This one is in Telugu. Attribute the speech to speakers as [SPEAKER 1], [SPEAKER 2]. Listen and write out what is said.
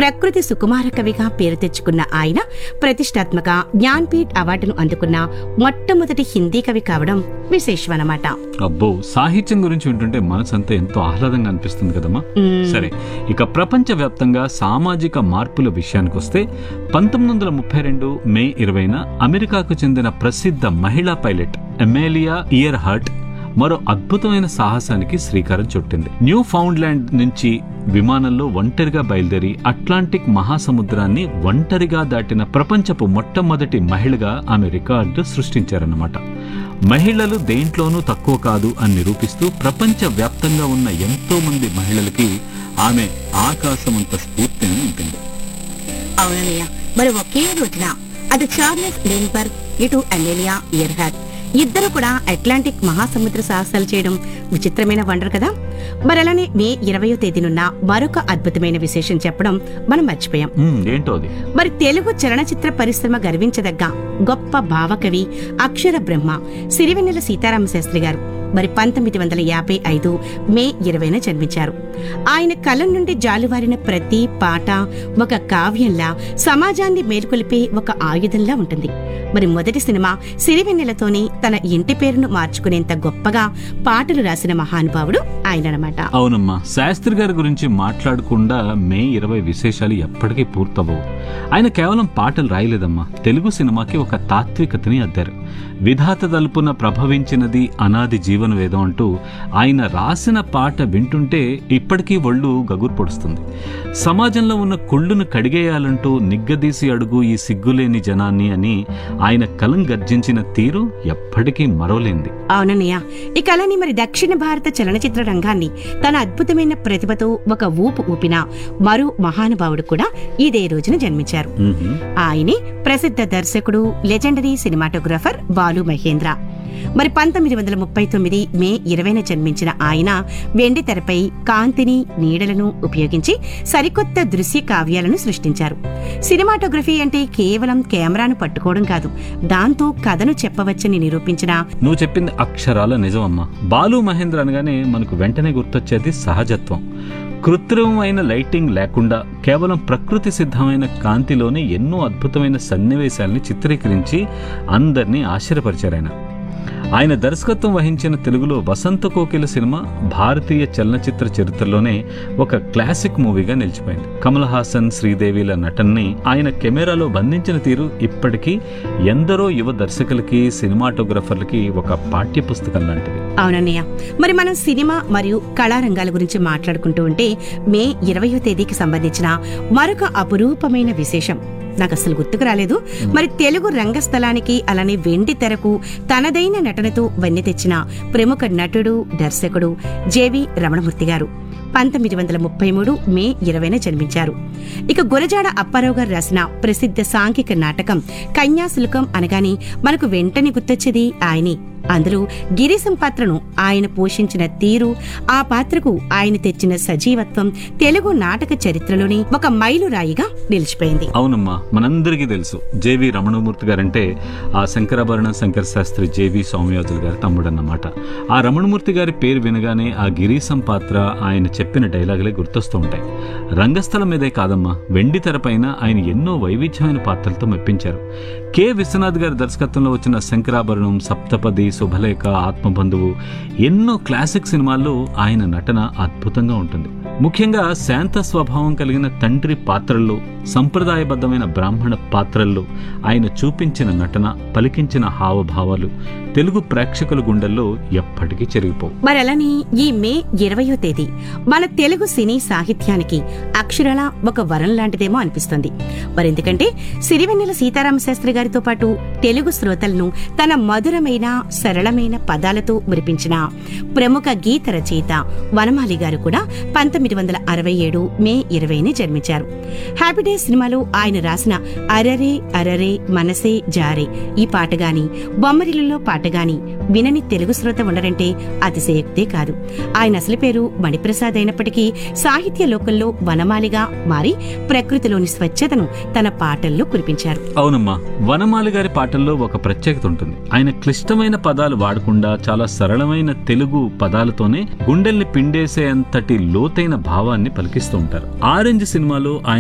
[SPEAKER 1] ప్రకృతి సుకుమార కవిగా పేరు తెచ్చుకున్న ఆయన ప్రతిష్టాత్మక జ్ఞాన్పీఠ్ అవార్డును అందుకున్న మొట్టమొదటి హిందీ కవి కావడం విశేషమన్నమాట
[SPEAKER 2] అబ్బో సాహిత్యం గురించి వింటుంటే మనసంతా ఎంతో ఆహ్లాదంగా అనిపిస్తుంది కదమ్మా సరే ఇక ప్రపంచవ్యాప్తంగా సామాజిక మార్పుల విషయానికి వస్తే పంతొమ్మిది వందల ముప్పై రెండు మే ఇరవైన అమెరికాకు చెందిన ప్రసిద్ధ మహిళా పైలట్ ఎమేలియా ఇయర్ హర్ట్ మరో అద్భుతమైన సాహసానికి శ్రీకారం చుట్టింది న్యూ ఫౌండ్లాండ్ నుంచి విమానంలో ఒంటరిగా బయలుదేరి అట్లాంటిక్ మహాసముద్రాన్ని ఒంటరిగా దాటిన ప్రపంచపు మొట్టమొదటి మహిళగా ఆమె రికార్డు సృష్టించారన్నమాట మహిళలు దేంట్లోనూ తక్కువ కాదు అని నిరూపిస్తూ ప్రపంచ వ్యాప్తంగా ఉన్న ఎంతో మంది మహిళలకి ఆమె ఆకాశమంత స్ఫూర్తిని నింపింది
[SPEAKER 1] అవునన్నయ్య మరి ఒకే రోజున అటు చార్లెస్ లేన్బర్గ్ ఇటు అమేలియా ఇయర్హాట్ ఇద్దరు కూడా అట్లాంటిక్ మహాసముద్ర సాహసాలు చేయడం విచిత్రమైన వండర్ కదా మరి అలానే మే ఇరవయో తేదీనున్న మరొక అద్భుతమైన విశేషం చెప్పడం మనం మర్చిపోయాం
[SPEAKER 2] ఉమ్, ఏంటో అది
[SPEAKER 1] మరి తెలుగు చలనచిత్ర పరిశ్రమ గర్వించదగ్గ గొప్ప భావకవి అక్షర బ్రహ్మ సిరివెన్నెల సీతారామ శాస్త్రి గారు మరి పంతొమ్మిది వందల యాభై ఐదు మే ఇరవైన జన్మించారు ఆయన కలం నుండి జాలువారిన ప్రతి పాట ఒక కావ్యంలా సమాజాన్ని మేల్కొలిపే ఒక ఆయుధంలా ఉంటుంది మరి మొదటి సినిమా సిరివెన్నెలతోనే తన ఇంటి పేరును మార్చుకునేంత గొప్పగా పాటలు రాసిన మహానుభావుడు ఆయననమాట
[SPEAKER 2] అవునమ్మా శాస్త్రి గారి గురించి మాట్లాడకుండా మే ఇరవై విశేషాలు ఎప్పటికీ పూర్తవవు ఆయన కేవలం పాటలు రాయలేదమ్మా తెలుగు సినిమాకి ఒక తాత్వికతని అద్దారు విధాత తలుపున ప్రభవించినది అనాది జీవన వేదం అంటూ ఆయన రాసిన పాట వింటుంటే ఇప్పటికీ ఒళ్ళు గగురు పొడుస్తుంది సమాజంలో ఉన్న కుళ్ళును కడిగేయాలంటూ నిగ్గదీసి అడుగు ఈ సిగ్గులేని జనాన్ని అని ఆయన కలం గర్జించిన తీరు ఎప్పటికీ మరోలేంది
[SPEAKER 1] అవునన్నయ్య ఈ కళని మరి దక్షిణ భారత చలనచిత్ర రంగాన్ని తన అద్భుతమైన ప్రతిభతో ఒక ఊపు ఊపిన మరో మహానుభావుడు కూడా ఇదే రోజున జన్మించారు
[SPEAKER 2] ఉహుం.
[SPEAKER 1] ఆయనే ప్రసిద్ధ దర్శకుడు లెజెండరీ సినిమాటోగ్రాఫర్ బాలు మహేంద్ర మరి పంతొమ్మిది వందల ముప్పై తొమ్మిది మే ఇరవైన జన్మించిన ఆయన వెండి తెరపై కాంతిని నీడలను ఉపయోగించి సరికొత్త దృశ్య కావ్యాలను సృష్టించారు సినిమాటోగ్రఫీ అంటే కేవలం కెమెరాను పట్టుకోవడం కాదు దాంతో కథను చెప్పవచ్చని నిరూపించిన
[SPEAKER 2] నువ్వు చెప్పింది అక్షరాల నిజమమ్మా బాలు మహేంద్ర అనగానే మనకు వెంటనే గుర్తొచ్చేది సహజత్వం కృత్రిమమైన లైటింగ్ లేకుండా కేవలం ప్రకృతి సిద్ధమైన కాంతిలోనే ఎన్నో అద్భుతమైన సన్నివేశాల్ని చిత్రీకరించి అందరినీ ఆశ్చర్యపరిచారు ఆయన ఆయన దర్శకత్వం వహించిన తెలుగులో వసంత కోకిల సినిమా భారతీయ చలనచిత్ర చరిత్రలోనే ఒక క్లాసిక్ మూవీగా నిలిచిపోయింది కమల్ హాసన్ శ్రీదేవిల నటనని ఆయన కెమెరాలో బంధించిన తీరు ఇప్పటికీ ఎందరో యువ దర్శకులకి సినిమాటోగ్రఫర్లకి ఒక పాఠ్య పుస్తకం లాంటిది
[SPEAKER 1] అవునన్నయ్య మరి మనం సినిమా మరియు కళారంగాల గురించి మాట్లాడుకుంటూ ఉంటే మే ఇరవయో తేదీకి సంబంధించిన మరొక అపురూపమైన విశేషం నాకు అసలు గుర్తుకు రాలేదు మరి తెలుగు రంగస్థలానికి అలానే వెండి తెరకు తనదైన నటనతో వన్నె తెచ్చిన ప్రముఖ నటుడు దర్శకుడు జేవి రమణమూర్తి గారు పంతొమ్మిది వందల ముప్పై మూడు మే ఇరవైన జన్మించారు ఇక గురజాడ అప్పారావు గారు రాసిన ప్రసిద్ధ సాంఘిక నాటకం కన్యాశుల్కం అనగానే మనకు వెంటనే గుర్తొచ్చేది ఆయనే అందులో గిరీశం పాత్రను ఆయన పోషించిన తీరు ఆ పాత్రకు ఆయన తెచ్చిన సజీవత్వం తెలుగు నాటక చరిత్రలోని ఒక మైలురాయిగా నిలిచిపోయింది
[SPEAKER 2] అవునమ్మా మనందరికీ తెలుసు జేవి రమణమూర్తి గారంటే ఆ శంకరాభరణం శంకర శాస్త్రి జేవి సౌమ్యాజుల గారి తమ్ముడన్నమాట ఆ రమణమూర్తి గారి పేరు వినగానే ఆ గిరీశం పాత్ర ఆయన చెప్పిన డైలాగులే గుర్తొస్తూ ఉంటాయి రంగస్థలం మీదే కాదమ్మా వెండి తెరపైన ఆయన ఎన్నో వైవిధ్యమైన పాత్రలతో మెప్పించారు కె విశ్వనాథ్ గారి దర్శకత్వంలో వచ్చిన శంకరాభరణం సప్తపది శుభలేఖ ఆత్మబంధువు ఎన్నో క్లాసిక్ సినిమాల్లో ఆయన నటన అద్భుతంగా ఉంటుంది ముఖ్యంగా శాంత స్వభావం కలిగిన తండ్రి పాత్రల్లో సంప్రదాయబద్ధమైన బ్రాహ్మణ పాత్రల్లో ఆయన చూపించిన నటన పలికించిన హావభావాలు తెలుగు ప్రేక్షకుల గుండెల్లో ఎప్పటికీ చెరిగిపోవు
[SPEAKER 1] మరి అలానే ఈ మే ఇరవయో తేదీ మన తెలుగు సినీ సాహిత్యానికి అక్షరాల ఒక వరం లాంటిదేమో అనిపిస్తుంది మరి ఎందుకంటే సిరివెన్నెల సీతారామ శాస్త్రి గారితో పాటు తెలుగు శ్రోతలను తన మధురమైన సరళమైన పదాలతో మురిపించిన ప్రముఖ గీత రచయిత వనమాలి గారు కూడా పంతొమ్మిది వందల అరవై ఏడు మే ఇరవైని జన్మించారు హ్యాపీ డేస్ సినిమాలో ఆయన రాసిన అరరే అరరే మనసే జారే ఈ పాట గాని బొమ్మరిల్లులో పాట గాని వినని తెలుగు శ్రోత ఉండరంటే అతిశయోక్తే కాదు ఆయన అసలు పేరు మణిప్రసాద్ అయినప్పటికీ సాహిత్య లోకంలో వనమాలిగా మారి ప్రకృతిలోని స్వచ్ఛతను తన పాటల్లో కురిపించారు
[SPEAKER 2] అవునమ్మా వనమాలి గారి పాటల్లో ఒక ప్రత్యేకత ఉంటుంది ఆయన క్లిష్టమైన పదాలు వాడకుండా చాలా సరళమైన తెలుగు పదాలతోనే గుండెల్ని పిండేసే అంతటి లోతైన భావాన్ని పలికిస్తూ ఉంటారు ఆరెంజ్ సినిమాలో ఆయన